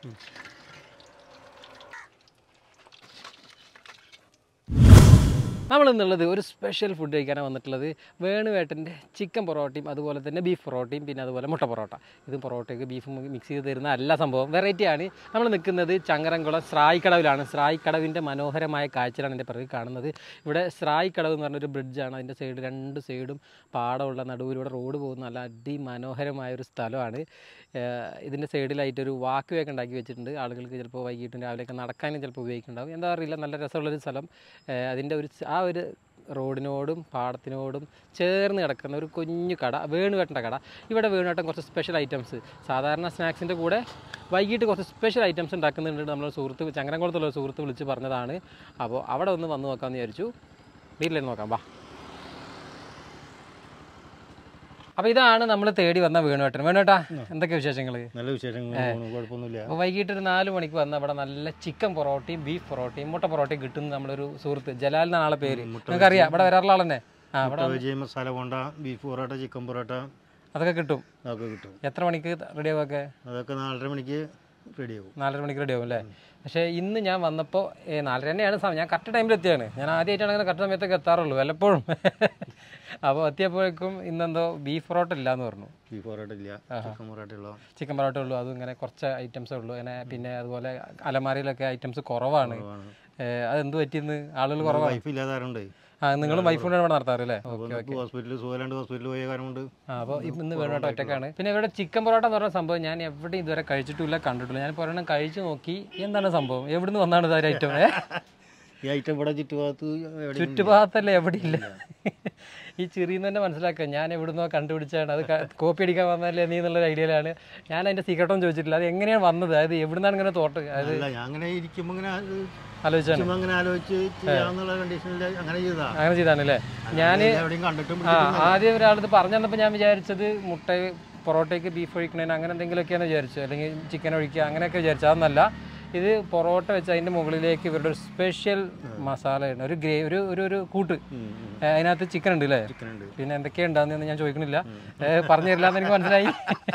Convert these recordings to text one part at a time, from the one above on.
നമ്മൾ ഇന്നുള്ളത് ഒരു സ്പെഷ്യൽ ഫുഡ് കഴിക്കാനാണ് വന്നിട്ടുള്ളത് വേണുവേട്ടൻ്റെ ചിക്കൻ പൊറോട്ടയും അതുപോലെ തന്നെ ബീഫ് പൊറോട്ടയും പിന്നെ അതുപോലെ മുട്ട പൊറോട്ട ഇതും പൊറോട്ടയ്ക്ക് ബീഫും മിക്സ് ചെയ്ത് തരുന്ന എല്ലാ സംഭവം വെറൈറ്റിയാണ് നമ്മൾ നിൽക്കുന്നത് ചങ്ങരംകുളം സ്രായിക്കടവിലാണ് സ്രായിക്കടവിൻ്റെ മനോഹരമായ കാഴ്ചയാണ് എൻ്റെ പിറകിൽ കാണുന്നത് ഇവിടെ സ്രായിക്കടവ് എന്ന് പറഞ്ഞൊരു ബ്രിഡ്ജാണ് അതിൻ്റെ സൈഡ് രണ്ട് സൈഡും പാടമുള്ള നടുവിലൂടെ റോഡ് പോകുന്ന നല്ല അതിമനോഹരമായ ഒരു സ്ഥലമാണ് ഏഹ് ഇതിൻ്റെ സൈഡിലായിട്ടൊരു വാക്ക് വേക്ക് ഉണ്ടാക്കി വെച്ചിട്ടുണ്ട് ആളുകൾക്ക് ചിലപ്പോൾ വൈകിട്ടും രാവിലെയൊക്കെ നടക്കാനും ചിലപ്പോൾ ഉപയോഗിക്കുന്നുണ്ടാവും എന്താ അറിയില്ല നല്ല രസമുള്ളൊരു സ്ഥലം ഏഹ് അതിൻ്റെ ഒരു ആ ഒരു റോഡിനോടും പാടത്തിനോടും ചേർന്ന് കിടക്കുന്ന ഒരു കുഞ്ഞു കട വേണുവേട്ടൻ്റെ കട ഇവിടെ വേണുവേട്ടൻ കുറച്ച് സ്പെഷ്യൽ ഐറ്റംസ് സാധാരണ സ്നാക്സിൻ്റെ കൂടെ വൈകിട്ട് കുറച്ച് സ്പെഷ്യൽ ഐറ്റംസ് ഉണ്ടാക്കുന്നുണ്ട് നമ്മൾ സുഹൃത്ത് ചങ്ങരംകുളത്തുള്ള ഒരു സുഹൃത്ത് വിളിച്ച് പറഞ്ഞതാണ് അപ്പോൾ അവിടെ ഒന്ന് വന്ന് നോക്കാമെന്ന് വിചാരിച്ചു വീട്ടിലേക്ക് നോക്കാം വാ അപ്പോൾ ഇതാണ് നമ്മൾ തേടി വന്ന വേണുവേട്ടൻ വേണുവേട്ടാ എന്തൊക്കെ വിശേഷങ്ങൾ നല്ല വിശേഷങ്ങൾ പോണു കുഴപ്പമൊന്നുമില്ല അപ്പോൾ വൈകിട്ട് ഒരു നാല് മണിക്ക് വന്ന അവിടെ നല്ല ചിക്കൻ പൊറോട്ടയും ബീഫ് പൊറോട്ടയും മുട്ട പൊറോട്ടയും കിട്ടുന്ന നമ്മളൊരു സുഹൃത്ത് ജലാൽ എന്നാണ് ആളെ പേര് നിങ്ങൾക്ക് അറിയാം ഇവിടെ വരാറുള്ള ആൾ തന്നെ ആ അവിടെ മുട്ട ബജി മസാല പോണ്ട ബീഫ് പൊറോട്ട ചിക്കൻ പൊറോട്ട അതൊക്കെ കിട്ടും അതൊക്കെ കിട്ടും എത്ര മണിക്ക് റെഡി ആവുമൊക്കെ അതൊക്കെ നാലര മണിക്ക് റെഡിയാവും നാലര മണിക്ക് റെഡി ആവും അല്ലേ പക്ഷേ ഇന്ന് ഞാൻ വന്നപ്പോൾ നാലര തന്നെയാണ് സമയം ഞാൻ കറക്റ്റ് ടൈമിൽ എത്തിയാണ് ഞാൻ ആദ്യമായിട്ടാണ് അങ്ങനെ കറക്റ്റ് സമയത്തൊക്കെ എത്താറുള്ളൂ വല്ലപ്പോഴും അപ്പോൾ എത്തിയപ്പോഴേക്കും ഇന്നെന്തോ ബീഫ് പൊറോട്ട ഇല്ല എന്ന് പറഞ്ഞു ബീഫ് പൊറോട്ട ഇല്ല ചിക്കൻ പൊറോട്ട ഉള്ളു ചിക്കൻ പൊറോട്ട ഉള്ളൂ അതും ഇങ്ങനെ കുറച്ച് ഐറ്റംസേ ഉള്ളൂ അങ്ങനെ പിന്നെ അതുപോലെ അലമാരയിലൊക്കെ ഐറ്റംസ് കുറവാണ് ഏഹ് അതെന്ത് പറ്റിയെന്ന് ആളുകൾ കുറവാണ് വൈഫ് ഇല്ലാതാറുണ്ട് ആ നിങ്ങളും വൈഫുണ്ടാണ് ഇവിടെ നടത്താറ് അല്ലേ ഓക്കെ ഹോസ്പിറ്റലിൽ സുഖമില്ലാണ്ട് ഹോസ്പിറ്റലിൽ പോയ കാരണം കൊണ്ട് ആ അപ്പോൾ ഇന്ന് വേണോട്ട് ഒറ്റക്കാണ് പിന്നെ ഇവിടെ ചിക്കൻ പൊറോട്ട എന്ന് പറഞ്ഞ സംഭവം ഞാൻ എവിടെയും ഇതുവരെ കഴിച്ചിട്ടില്ല കണ്ടിട്ടില്ല ഞാൻ ഒരെണ്ണം കഴിച്ചു നോക്കി എന്താണ് സംഭവം എവിടുന്ന് വന്നാണ് ഇതൊരു ഐറ്റം ഏ ഈ ഐറ്റം ഇവിടെ ചുറ്റുഭാഗത്ത് എവിടെ ചുറ്റുഭാഗത്തല്ലേ എവിടെയില്ല ഈ ചെറിയെന്ന് തന്നെ മനസ്സിലാക്കുക ഞാൻ എവിടുന്നോ കണ്ടുപിടിച്ചാണ് അത് ക- കോപ്പി അടിക്കാൻ വന്നല്ലേ നീ എന്നുള്ളൊരു ഐഡിയയിലാണ് ഞാൻ അതിൻ്റെ സീക്രട്ടൊന്നും ചോദിച്ചിട്ടില്ല അത് എങ്ങനെയാണ് വന്നത് അതായത് എവിടുന്നാണ് ഇങ്ങനെ തോട്ട് അത് അല്ല ഞാൻ അങ്ങനെ ഇരിക്കുമ്പോൾ ഇങ്ങനെ ആലോചിച്ചാണ് ചുമ്മാ അങ്ങനെ ആലോചിച്ച് ചെയ്യാന്നുള്ള കണ്ടീഷനിൽ അങ്ങനെ ചെയ്താ അങ്ങനെ ചെയ്താണല്ലേ ഞാൻ എവിടെയും കണ്ടിട്ടും ആ ആദ്യം ഒരാളത് പറഞ്ഞു തന്നപ്പോൾ ഞാൻ വിചാരിച്ചത് മുട്ട പൊറോട്ടയ്ക്ക് ബീഫ് ഒഴിക്കണേന് അങ്ങനെ എന്തെങ്കിലുമൊക്കെയാണ് വിചാരിച്ചത് അല്ലെങ്കിൽ ചിക്കൻ ഒഴിക്കുക അങ്ങനെയൊക്കെ വിചാരിച്ചത് അതൊന്നല്ല ഇത് പൊറോട്ട വെച്ച് അതിൻ്റെ മുകളിലേക്ക് ഇവരുടെ ഒരു സ്പെഷ്യൽ മസാലയുണ്ട് ഒരു ഗ്രേ ഒരു ഒരു ഒരു കൂട്ട് ഏ, അതിനകത്ത് ചിക്കൻ ഉണ്ട് അല്ലേ ചിക്കൻ ഉണ്ട് പിന്നെ എന്തൊക്കെയുണ്ടാന്ന് ഞാൻ ചോദിക്കണില്ല ഏ, പറഞ്ഞു തരില്ല എന്ന് എനിക്ക് മനസ്സിലായി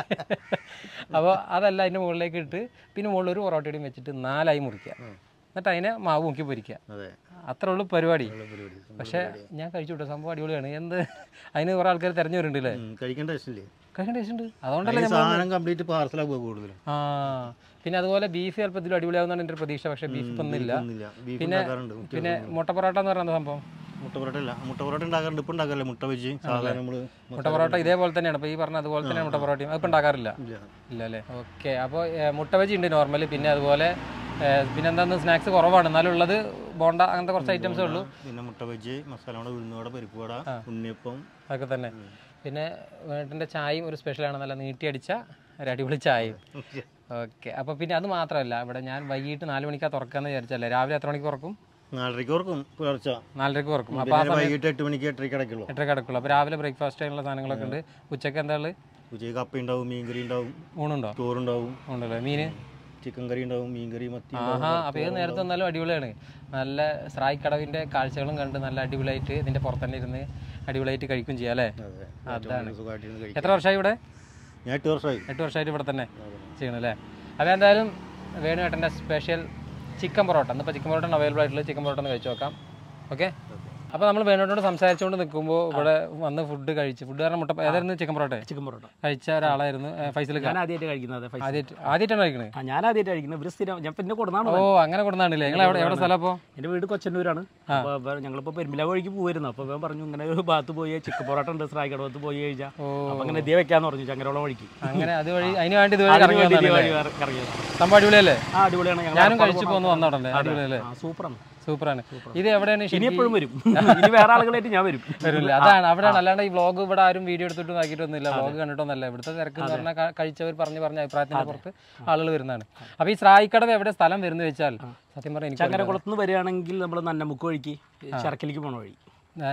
അപ്പോൾ അതല്ല അതിൻ്റെ മുകളിലേക്ക് ഇട്ട് പിന്നെ മുകളിൽ ഒരു പൊറോട്ടയും വെച്ചിട്ട് നാലായി മുറിക്കുക എന്നിട്ട് അതിനെ മാവ് മുക്കി പൊരിക്കുക അതെ അത്രേ ഉള്ളൂ പരിപാടി ഉള്ള പരിപാടി പക്ഷേ ഞാൻ കഴിച്ചു കേട്ടോ സംഭവം അടിപൊളിയാണ് എന്ത് അതിന് കുറേ ആൾക്കാർ തിരഞ്ഞു വരുന്നുണ്ട് അല്ലേ ഉം, കഴിക്കാൻ ടേസ്റ്റ് ഇല്ലേ കഴിക്കാൻ ടേസ്റ്റ് ഉണ്ട് അതുകൊണ്ടല്ലേ ഈ സാധനം കംപ്ലീറ്റ് പാർസലാകുക കൂടുതലും ആ പിന്നെ അതുപോലെ ബീഫ് ചിലപ്പോൾ ഇതിലും അടിപൊളിയാവുന്നതാണ് എൻ്റെ ഒരു പ്രതീക്ഷ പക്ഷേ ബീഫ് ഇപ്പം ഒന്നുമില്ല ഒന്നുമില്ല ബീഫ് പിന്നെ ഉണ്ടാക്കാറുണ്ട് പിന്നെ മുട്ട പൊറോട്ട എന്ന് പറയുന്ന സംഭവം മുട്ട പൊറോട്ട അല്ല മുട്ട പൊറോട്ട ഉണ്ടാക്കാറുണ്ട് ഇപ്പം ഉണ്ടാക്കാറില്ല മുട്ട വെച്ച് സാധാരണ നമ്മള് മുട്ട പൊറോട്ട ഇതേപോലെ തന്നെയാണ് അപ്പോൾ ഈ പറഞ്ഞ അതുപോലെ തന്നെയാണ് മുട്ട പൊറോട്ടയും അതിപ്പോൾ ഉണ്ടാക്കാറില്ല ഇല്ല ഇല്ല അല്ലേ ഓക്കെ അപ്പോൾ മുട്ട ബജി ഉണ്ട് നോർമലി പിന്നെ അതുപോലെ ഏ, പിന്നെ എന്താന്ന് സ്നാക്സ് കുറവാണ് എന്നാലും ഉള്ളത് ബോണ്ട അങ്ങനത്തെ കുറച്ച് ഐറ്റംസേ ഉള്ളൂ പിന്നെ മുട്ട ബജ്ജി മസാല വട ഉഴുന്നുവട പരിപ്പ് വട ഉണ്ണിയപ്പം അതൊക്കെ തന്നെ പിന്നെ വേട്ടിൻ്റെ ചായയും ഒരു സ്പെഷ്യലാണ് നല്ല നീട്ടി അടിച്ച ഒരു അടിപൊളി ചായയും ഓക്കെ അപ്പോൾ പിന്നെ അത് മാത്രമല്ല ഇവിടെ ഞാൻ വൈകിട്ട് നാല് മണിക്കാണ് തുറക്കാന്ന് വിചാരിച്ചല്ലേ രാവിലെ എത്ര മണിക്ക് തുറക്കും നാലരയ്ക്ക് ഓർക്കും പുലർച്ച നാലരക്ക് തുറക്കും അപ്പോൾ പിന്നെ വൈകിട്ട് എട്ട് മണിക്ക് എട്ടരയ്ക്ക് അടയ്ക്കുള്ളൂ എട്ടര കിടക്കുള്ളൂ അപ്പോൾ രാവിലെ ബ്രേക്ക്ഫാസ്റ്റ് ആയിട്ടുള്ള സാധനങ്ങളൊക്കെ ഉണ്ട് ഉച്ചയ്ക്ക് എന്താ ഉള്ളത് ഉച്ചയ്ക്ക് കപ്പ ഉണ്ടാവും മീൻകറി ഉണ്ടാവും ഊണുണ്ടോ ചോറുണ്ടാവും ഉണ്ടല്ലോ മീൻ ചിക്കൻ കറി ഉണ്ടാവും മീൻകറി മത്തി ആഹാ അപ്പോൾ ഏത് നേരത്തെ വന്നാലും അടിപൊളിയാണ് നല്ല സ്രായ് കടവിൻ്റെ കാഴ്ചകളും കണ്ട് നല്ല അടിപൊളിയായിട്ട് ഇതിൻ്റെ പുറത്തന്നെ ഇരുന്ന് അടിപൊളിയായിട്ട് കഴിക്കും ചെയ്യാം അല്ലേ അതെ അതാണ് സുഖമായിട്ടിരുന്ന് കഴിക്കും എത്ര വർഷമായി ഇവിടെ ഞാൻ എട്ട് വർഷമായി എട്ട് വർഷമായിട്ട് ഇവിടെ തന്നെ ചെയ്യണം അല്ലേ അപ്പോൾ എന്തായാലും വേണുവേട്ടൻ്റെ സ്പെഷ്യൽ ചിക്കൻ പൊറോട്ട ഇന്നിപ്പോൾ ചിക്കൻ പൊറോട്ട അവൈലബിൾ ആയിട്ടുള്ള ചിക്കൻ പൊറോട്ട ഒന്ന് കഴിച്ചു നോക്കാം ഓക്കെ അപ്പോൾ നമ്മൾ വേണുവേട്ടനോട് സംസാരിച്ചുകൊണ്ട് നിൽക്കുമ്പോൾ ഇവിടെ വന്ന് ഫുഡ് കഴിച്ച് ഫുഡ് കാരണം മുട്ട ഏതായിരുന്നു ചിക്കൻ പൊറോട്ട ചിക്കൻ പൊറോട്ട കഴിച്ച ഒരാളായിരുന്നു ഏ, ഫൈസൽ ഖാൻ ഞാൻ ആദ്യമായിട്ട് കഴിക്കുന്നത് ഫൈസൽ ആദ്യമായിട്ട് ആദ്യമായിട്ടാണ് കഴിക്കണത് ആ ഞാൻ ആദ്യമായിട്ട് കഴിക്കുന്നത് ഇവര് സ്ഥിരം ഞാൻ പിന്നെ കൊടുന്നാണ് ഓ അങ്ങനെ കൊടുന്നാണല്ലേ നിങ്ങൾ എവിടെ എവിടെ സ്ഥലം അപ്പോൾ എൻ്റെ വീട് കൊച്ചന്നൂരാണ് അപ്പോൾ ഞങ്ങളിപ്പോൾ പെരുമ്പില വഴിക്ക് പോയിരുന്നു അപ്പോൾ ഇവൻ പറഞ്ഞു ഇങ്ങനെ ഒരു ഭാഗത്ത് പോയി ചിക്കൻ പൊറോട്ട ഉണ്ട് സ്രായിക്കടവത്ത് പോയി കഴിഞ്ഞാൽ അപ്പോൾ അങ്ങനെ ഇതേ വെക്കാന്ന് പറഞ്ഞു ചങ്ങരോളം വഴിക്ക് അങ്ങനെ അതുവഴി അതിന് വേണ്ടി ഇതുവഴി അതിന് ഇറങ്ങി വേണ്ടി ഇതേ വന്നതല്ലേ? വഴി ഇറ- ഇറങ്ങിയത് സംഭവം അടിപൊളിയല്ലേ ആ അടിപൊളിയാണ് ഞങ്ങൾ ഞാനും കഴിച്ചു പോന്ന് വന്നോടല്ലേ അടിപൊളിയല്ലേ ആ സൂപ്പറാണ് സൂപ്പറാണ് ഇത് എവിടെയാണ് ഇനി ശരിക്കും എപ്പോഴും വരും ഇനി വേറെ ആളുകളായിട്ട് ഞാൻ വരും വരില്ല അതാണ് അവിടെയാണ് അല്ലാണ്ട് ഈ വ്ളോഗ് ഇവിടെ ആരും വീഡിയോ എടുത്തിട്ട് നോക്കിയിട്ടൊന്നുമില്ല വ്ളോഗ് കണ്ടിട്ടൊന്നല്ല ഇവിടുത്തെ തിരക്ക് എന്ന് പറഞ്ഞാൽ ക- കഴിച്ചവർ പറഞ്ഞ് പറഞ്ഞ അഭിപ്രായത്തിന്റെ പുറത്ത് ആളുകൾ വരുന്നതാണ് അപ്പൊ ഈ സ്രായിക്കടവ് എവിടെ സ്ഥലം വരുന്നത് വെച്ചാൽ സത്യം പറഞ്ഞാൽ എനിക്ക് ചങ്ങരകുളത്ത് നിന്ന് വരികയാണെങ്കിൽ നമ്മൾ നന്നമുക്ക് വഴിക്ക് ചരക്കലേക്ക് പോണ വഴി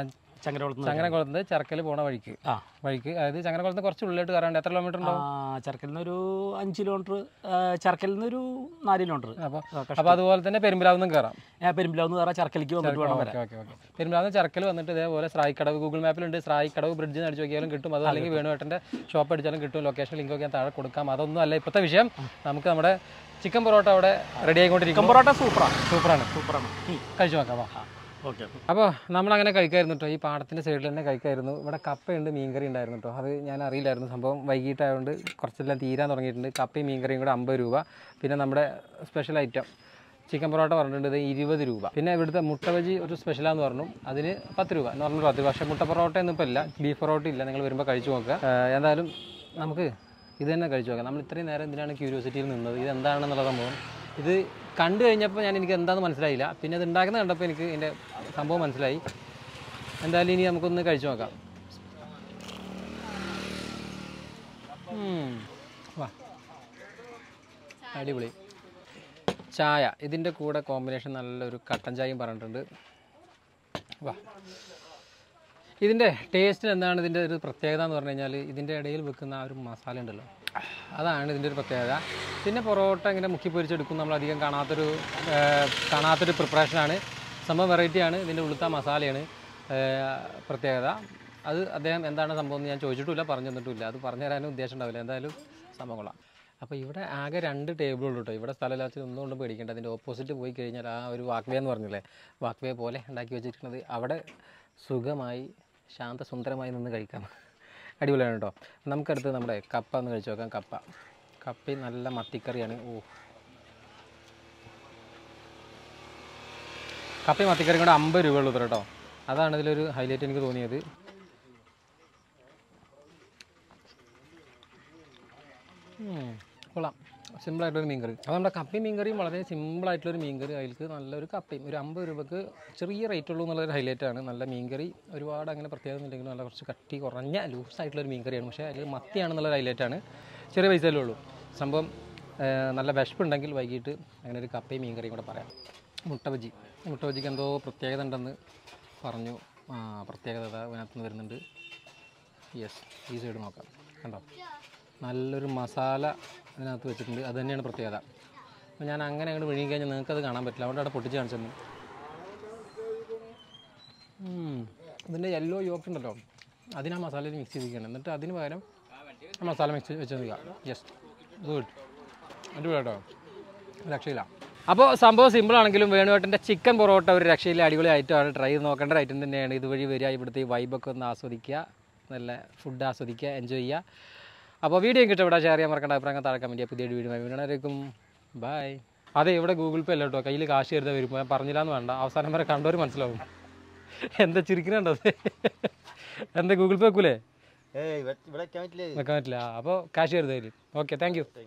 ചങ്ങരകുളത്ത് നിന്ന് ചങ്ങനകുളത്ത് നിന്ന് ചെർക്കൽ പോണ വഴിക്ക് ആ വഴിക്ക് അതായത് ചങ്ങനകുളത്ത് കുറച്ച് ഉള്ളിലോട്ട് കയറാണ്ട് എത്ര കിലോമീറ്റർ ഉണ്ടാവും ചെറുക്കലിൽ നിന്ന് ഒരു അഞ്ച് കിലോമീറ്റർ ചെറുക്കലിൽ നിന്ന് ഒരു നാല് കിലോമീറ്റർ അപ്പോൾ അപ്പോൾ അതുപോലെ തന്നെ പെരുമ്പിലാവ് നിന്നും കയറാം ഞാൻ പെരുമ്പിലാവ് നിന്ന് കയറാം ചെറുക്കലിലേക്ക് വന്നിട്ട് വേണം വരാൻ okay okay okay Perumpilavu Cherkala വന്നിട്ട് ഇതേപോലെ സ്രായിക്കടവ് ഗൂഗിൾ മാപ്പിലുണ്ട് സ്രായിക്കടവ് ബ്രിഡ്ജ് അടിച്ച് നോക്കിയാലും കിട്ടും അത് അല്ലെങ്കിൽ വേണുവേട്ടൻ്റെ ഷോപ്പ് അടിച്ചാലും കിട്ടും ലൊക്കേഷൻ ലിങ്ക് ഒക്കെ ഞാൻ താഴെ കൊടുക്കാം അതൊന്നും അല്ല ഇപ്പോഴത്തെ വിഷയം നമുക്ക് നമ്മുടെ ചിക്കൻ പൊറോട്ട അവിടെ റെഡി ആയിക്കൊണ്ടിരിക്കും ചിക്കൻ പൊറോട്ട സൂപ്പറാണ് സൂപ്പറാണ് സൂപ്പറാണ് കഴിച്ചു നോക്കാം വാ ഓക്കെ അപ്പോൾ നമ്മളങ്ങനെ കഴിക്കായിരുന്നു കേട്ടോ ഈ പാടത്തിൻ്റെ സൈഡിൽ തന്നെ കഴിക്കായിരുന്നു ഇവിടെ കപ്പയുണ്ട് മീൻകറി ഉണ്ടായിരുന്നു കേട്ടോ അത് ഞാൻ അറിയില്ലായിരുന്നു സംഭവം വൈകിട്ടായതുകൊണ്ട് കുറച്ചെല്ലാം തീരാൻ തുടങ്ങിയിട്ടുണ്ട് കപ്പയും മീൻകറിയും കൂടെ അമ്പത് രൂപ പിന്നെ നമ്മുടെ സ്പെഷ്യൽ ഐറ്റം ചിക്കൻ പൊറോട്ട പറഞ്ഞിട്ടുണ്ട് ഇത് ഇരുപത് രൂപ പിന്നെ ഇവിടുത്തെ മുട്ട ബജി ഒരു സ്പെഷ്യലാന്ന് പറഞ്ഞു അതിന് പത്ത് രൂപ നോർമൽ പത്ത് രൂപ പക്ഷേ മുട്ട പൊറോട്ട ഒന്നും ഇപ്പോൾ ഇല്ല ബീഫ് പൊറോട്ട ഇല്ല നിങ്ങൾ വരുമ്പോൾ കഴിച്ചു നോക്കുക ഏഹ് എന്തായാലും നമുക്ക് ഇത് തന്നെ കഴിച്ചു നോക്കാം നമ്മൾ ഇത്രയും നേരം എന്തിനാണ് ക്യൂരിയോസിറ്റിയിൽ നിന്നത് ഇത് എന്താണെന്നുള്ള സംഭവം ഇത് കണ്ടു കഴിഞ്ഞപ്പോൾ ഞാൻ എനിക്ക് എന്താണെന്ന് മനസ്സിലായില്ല പിന്നെ ഇത് ഉണ്ടാക്കുന്നത് കണ്ടപ്പോൾ എനിക്ക് ഇതിൻ്റെ സംഭവം മനസ്സിലായി എന്തായാലും ഇനി നമുക്കൊന്ന് കഴിച്ചു നോക്കാം ഉം. വാ അടിപൊളി ചായ ഇതിൻ്റെ കൂടെ കോമ്പിനേഷൻ നല്ലൊരു കട്ടൻ ചായയും പറഞ്ഞിട്ടുണ്ട് വാ ഇതിൻ്റെ ടേസ്റ്റിന് എന്താണ് ഇതിൻ്റെ ഒരു പ്രത്യേകത എന്ന് പറഞ്ഞു കഴിഞ്ഞാൽ ഇതിൻ്റെ ഇടയിൽ വെക്കുന്ന ആ ഒരു മസാല ഉണ്ടല്ലോ അതാണ് ഇതിൻ്റെ ഒരു പ്രത്യേകത പിന്നെ പൊറോട്ട ഇങ്ങനെ മുക്കി പൊരിച്ചെടുക്കും നമ്മൾ അധികം കാണാത്തൊരു ആ, കാണാത്തൊരു പ്രിപ്പറേഷനാണ് സംഭവം വെറൈറ്റിയാണ് ഇതിൻ്റെ ഉളുത്ത മസാലയാണ് ആ, പ്രത്യേകത അത് അദ്ദേഹം എന്താണ് സംഭവം എന്ന് ഞാൻ ചോദിച്ചിട്ടില്ല പറഞ്ഞു തന്നിട്ടില്ല അത് പറഞ്ഞു തരാനും ഉദ്ദേശം ഉണ്ടാവില്ല എന്തായാലും സംഭവം കൊള്ളാം അപ്പോൾ ഇവിടെ ആകെ രണ്ട് ടേബിളുള്ളൂ കേട്ടോ ഇവിടെ സ്ഥലമില്ലാത്ത ഒന്നുകൊണ്ടും പേടിക്കേണ്ട അതിൻ്റെ ഓപ്പോസിറ്റ് പോയി കഴിഞ്ഞാൽ ആ ഒരു വാക്ക് വേ എന്ന് പറഞ്ഞില്ലേ വാക്ക് വേ പോലെ ഉണ്ടാക്കി വെച്ചിരിക്കുന്നത് അവിടെ സുഖമായി ശാന്തസുന്ദരമായി നിന്ന് കഴിക്കാം അടിപൊളിയാണ് കേട്ടോ നമുക്കടുത്ത് നമ്മുടെ കപ്പ ഒന്ന് കഴിച്ച് നോക്കാം കപ്പ കപ്പയും നല്ല മത്തിക്കറിയാണ് ഓ കപ്പയും മത്തിക്കറിയും കൂടെ അമ്പത് രൂപ ഉള്ളൂ കേട്ടോ അതാണ് ഇതിലൊരു ഹൈലൈറ്റ് എനിക്ക് തോന്നിയത് ഉം, കൊള്ളാം സിമ്പിളായിട്ടൊരു മീൻകറി അപ്പോൾ നമ്മുടെ കപ്പയും മീൻകറിയും വളരെ സിമ്പിളായിട്ടുള്ളൊരു മീൻകറി അതിലേക്ക് നല്ലൊരു കപ്പയും ഒരു അമ്പത് രൂപക്ക് ചെറിയ റേറ്റ് ഉള്ളൂ എന്നുള്ളൊരു ഹൈലൈറ്റാണ് നല്ല മീൻകറി ഒരുപാട് അങ്ങനെ പ്രത്യേകത ഒന്നുമില്ലെങ്കിലും നല്ല കുറച്ച് കട്ടി കുറഞ്ഞ ലൂസായിട്ടുള്ളൊരു മീൻകറിയാണ് പക്ഷേ അതിൽ മത്തിയാണെന്നുള്ളൊരു ഹൈലൈറ്റാണ് ചെറിയ പൈസയിലേ ഉള്ളൂ സംഭവം ആ, നല്ല വിശപ്പുണ്ടെങ്കിൽ വൈകിട്ട് അങ്ങനെ ഒരു കപ്പയും മീൻകറിയും കൂടെ പറയാം മുട്ട ബജി മുട്ട ബജിക്ക് എന്തോ പ്രത്യേകത ഉണ്ടെന്ന് പറഞ്ഞു ആ പ്രത്യേകത ദാ ഇതിനകത്ത് നിന്ന് വരുന്നുണ്ട് യെസ് ഈ സൈഡ് നോക്കാം കണ്ടോ നല്ലൊരു മസാല ഇതിനകത്ത് വെച്ചിട്ടുണ്ട് അത് തന്നെയാണ് പ്രത്യേകത അപ്പോൾ ഞാൻ അങ്ങനെ അങ്ങോട്ട് വിഴുങ്ങി കഴിഞ്ഞാൽ നിങ്ങൾക്ക് അത് കാണാൻ പറ്റില്ല അതുകൊണ്ട് അവിടെ പൊട്ടിച്ച് കാണിച്ചു ഇതിൻ്റെ യെല്ലോ യോക്ക് ഉണ്ടല്ലോ അതിന് ആ മസാലയിൽ മിക്സ് ചെയ്തിരിക്കണം എന്നിട്ട് അതിന് പകരം ആ മസാല മിക്സ് വെച്ച് നിൽക്കുക യെസ് ഗുഡ് അടിപൊളി കേട്ടോ രക്ഷയില്ല അപ്പോൾ സംഭവം സിമ്പിൾ ആണെങ്കിലും വേണുവേട്ടൻ്റെ ചിക്കൻ പൊറോട്ട ഒരു രക്ഷയില്ല അടിപൊളി ഐറ്റമാണ് ട്രൈ ചെയ്ത് നോക്കേണ്ട ഒരു ഐറ്റം തന്നെയാണ് ഇതുവഴി വരിക ഇവിടുത്തെ ഈ വൈബൊക്കെ ഒന്ന് ആസ്വദിക്കുക നല്ല ഫുഡ് ആസ്വദിക്കുക എൻജോയ് ചെയ്യുക അപ്പോൾ വീഡിയോ കിട്ടും ഇവിടെ ഷെയർ ചെയ്യാൻ മറക്കേണ്ട അഭിപ്രായം താഴെ കമൻറ്റ് ചെയ്യുക പുതിയ വീഡിയോ വീണായിരിക്കും ബൈ അതെ ഇവിടെ ഗൂഗിൾ പേ അല്ല കേട്ടോ കയ്യിൽ കാശ് കരുതാൻ വരുമ്പോൾ ഞാൻ പറഞ്ഞില്ലാന്ന് വേണ്ട അവസാനം വരെ കണ്ടവർ മനസ്സിലാവും എന്താ ചിരിക്കുന്നുണ്ടോ എന്താ ഗൂഗിൾ പേ വെക്കൂലേ ഏയ് ഇവിടെ വെക്കാൻ പറ്റില്ലേ വെക്കാൻ പറ്റില്ല അപ്പോൾ കാശ് കരുതാൻ ഓക്കെ താങ്ക് യു